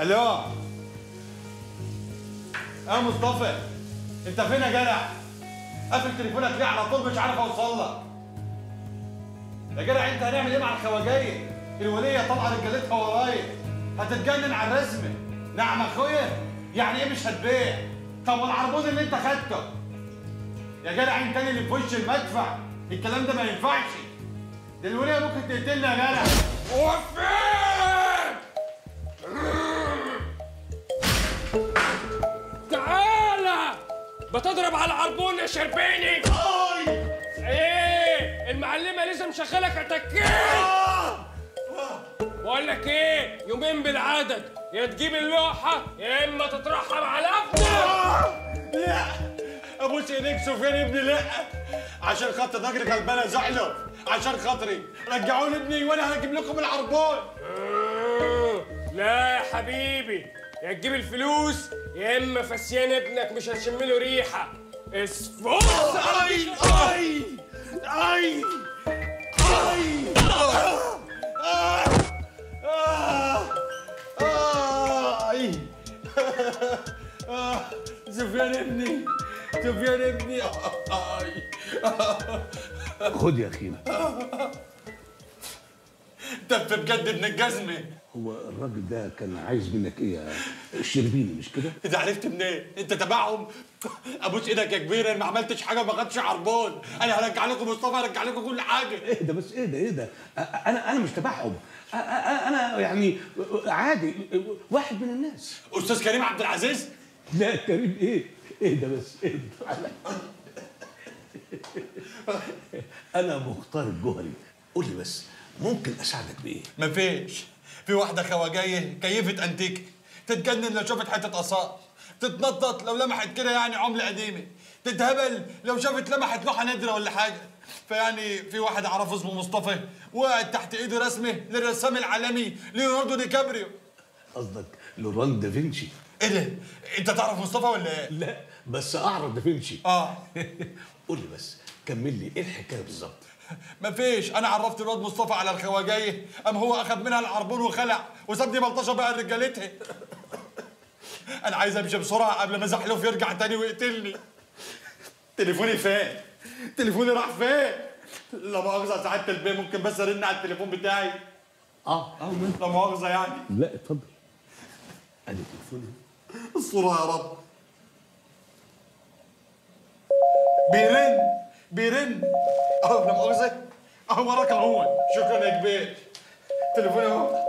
الو يا مصطفى انت فين يا جدع قافل تليفونك ليه على طول مش عارف اوصل لك يا جدع انت هنعمل ايه مع الخواجايه الوليه طالعه رجالتها ورايا هتتجنن على الرسمه نعم اخويا يعني ايه مش هتبيع طب والعربون اللي انت خدته يا جدع انت اللي في وش المدفع الكلام ده ما ينفعش دي الوليه ممكن تقتلنا يا جدع وفين تعالى بتضرب على العربون يا شربيني ايه المعلمه لسه مشغلك اتكيت بقول لك ايه يومين بالعدد يا تجيب اللوحه يا اما تطرحها مع ابنك لا ابوس ايديك سفيان ابني لا عشان خاطر راجل غلبانه زعله عشان خاطري رجعوا لي ابني وانا هجيب لكم العربون لا يا حبيبي يا تجيب الفلوس يا اما فسيان ابنك مش هتشم له ريحه اسفوس اي اي اي اي اي سفيان ابني سفيان ابني اي خد يا اخينا تف بجد ابن الجزمه هو الراجل ده كان عايز منك ايه يا شربيني مش كده؟ انت عرفت منين؟ انت تبعهم؟ ابوس ايدك يا كبير انا ما عملتش حاجه ما خدتش عربون انا هرجع لكم مصطفى هرجع لكم كل حاجه ايه ده بس ايه ده ايه ده؟ أ- انا انا مش تبعهم أ- أ- انا يعني عادي واحد من الناس استاذ كريم عبد العزيز لا كريم ايه؟ ايه ده بس ايه ده؟ تعالى. انا مختار الجوهري قول لي بس ممكن اساعدك بايه؟ مفيش في واحده خواجايه كيفه انتيكه تتجنن لو شافت حته اثار تتنطط لو لمحت كده يعني عمله قديمه تتهبل لو شافت لمحت لوحه نادره ولا حاجه فيعني في واحد اعرفه اسمه مصطفى وقعد تحت ايده رسمه للرسام العالمي ليوناردو دي كابريو قصدك لوران دافنشي ايه ده انت تعرف مصطفى ولا ايه لا بس اعرف دافنشي اه قول لي بس كمل لي ايه الحكايه بالظبط؟ مفيش انا عرفت الواد مصطفى على الخواجايه قام هو اخذ منها العربون وخلع وسابني بلطشه بقى لرجالتها انا عايز امشي بسرعه قبل ما زحلوف يرجع تاني ويقتلني تليفوني فين تليفوني راح فين لا مؤاخذه سعاده البيه ممكن بس ارن على التليفون بتاعي اه اه ماشي. لا مؤاخذه يعني لا اتفضل ادي تليفوني الصورة يا رب بيرن بيرن اهو لا مؤاخذة اهو وراك اهو شكرا يا كبير تليفوني اهو